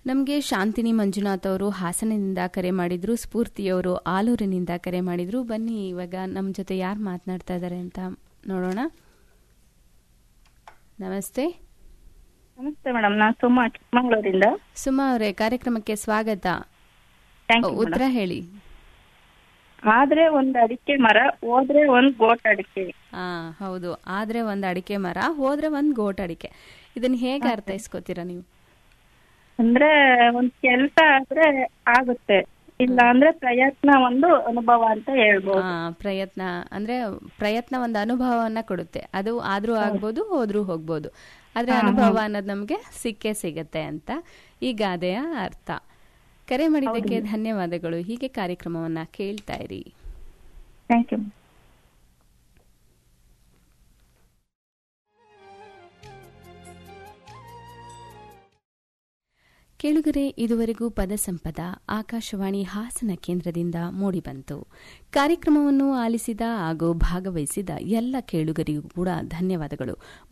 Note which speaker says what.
Speaker 1: ನಮಗೆ ಶಾಂತಿನಿ ಮಂಜುನಾಥ್ ಅವರು ಹಾಸನದಿಂದ ಕರೆ ಮಾಡಿದ್ರು ಸ್ಫೂರ್ತಿಯವರು ಆಲೂರಿನಿಂದ ಕರೆ ಮಾಡಿದ್ರು ಬನ್ನಿ ಇವಾಗ ನಮ್ಮ ಜೊತೆ ಯಾರು ಮಾತನಾಡ್ತಾ ಇದ್ದಾರೆ ಅಂತ ನೋಡೋಣ ನಮಸ್ತೆ
Speaker 2: ನಮಸ್ತೆ ಮೇಡಮ್ ನಾನು ಸುಮಾ ಚಿಕ್ಕಮಂಗ್ಳೂರಿಂದ
Speaker 1: ಸುಮಾ ಅವರೇ ಕಾರ್ಯಕ್ರಮಕ್ಕೆ ಸ್ವಾಗತ
Speaker 2: ಥ್ಯಾಂಕ್ ಯು
Speaker 1: ಉತ್ತರ ಹೇಳಿ
Speaker 2: ಆದ್ರೆ ಒಂದ್ ಅಡಿಕೆ ಮರ ಹೋದ್ರೆ ಒಂದ್ ಗೋಟ್ ಅಡಿಕೆ
Speaker 1: ಆ ಹೌದು ಆದ್ರೆ ಒಂದು ಅಡಿಕೆ ಮರ ಹೋದ್ರೆ ಒಂದು ಗೋಟ್ ಅಡಿಕೆ ಇದನ್ನ ಹೇಗೆ ಅರ್ಥೈಸ್ಕೋತೀರಾ ನೀವು
Speaker 2: ಅಂದ್ರೆ ಒಂದ್ ಕೆಲ್ಸ ಆದ್ರೆ ಆಗುತ್ತೆ ಇಲ್ಲ ಅಂದ್ರೆ ಪ್ರಯತ್ನ ಒಂದು ಅನುಭವ ಅಂತ ಹೇಳ್ಬೋದು
Speaker 1: ಆ, ಪ್ರಯತ್ನ ಅಂದ್ರೆ ಪ್ರಯತ್ನ ಒಂದು ಅನುಭವವನ್ನ ಕೊಡುತ್ತೆ ಅದು ಆದ್ರೂ ಆಗ್ಬೋದು ಹೋದ್ರೂ ಹೋಗ್ಬೋದು ಆದ್ರೆ ಅನುಭವ ಅನ್ನೋದು ನಮಗೆ ಸಿಕ್ಕೇ ಸಿಗತ್ತೆ ಅಂತ ಈ ಗಾದೆಯ ಅರ್ಥ ಕರೆ ಮಾಡಿದ್ದಕ್ಕೆ ಧನ್ಯವಾದಗಳು ಹೀಗೆ ಕಾರ್ಯಕ್ರಮವನ್ನ ಕೇಳ್ತಾ ಇರಿ
Speaker 2: ಥ್ಯಾಂಕ್ ಯು
Speaker 1: ಕೇಳುಗರೆ ಇದುವರೆಗೂ ಪದಸಂಪದ ಆಕಾಶವಾಣಿ ಹಾಸನ ಕೇಂದ್ರದಿಂದ ಮೂಡಿಬಂತು ಕಾರ್ಯಕ್ರಮವನ್ನು ಆಲಿಸಿದ ಹಾಗೂ ಭಾಗವಹಿಸಿದ ಎಲ್ಲ ಕೇಳುಗರಿಗೂ ಕೂಡ ಧನ್ಯವಾದಗಳು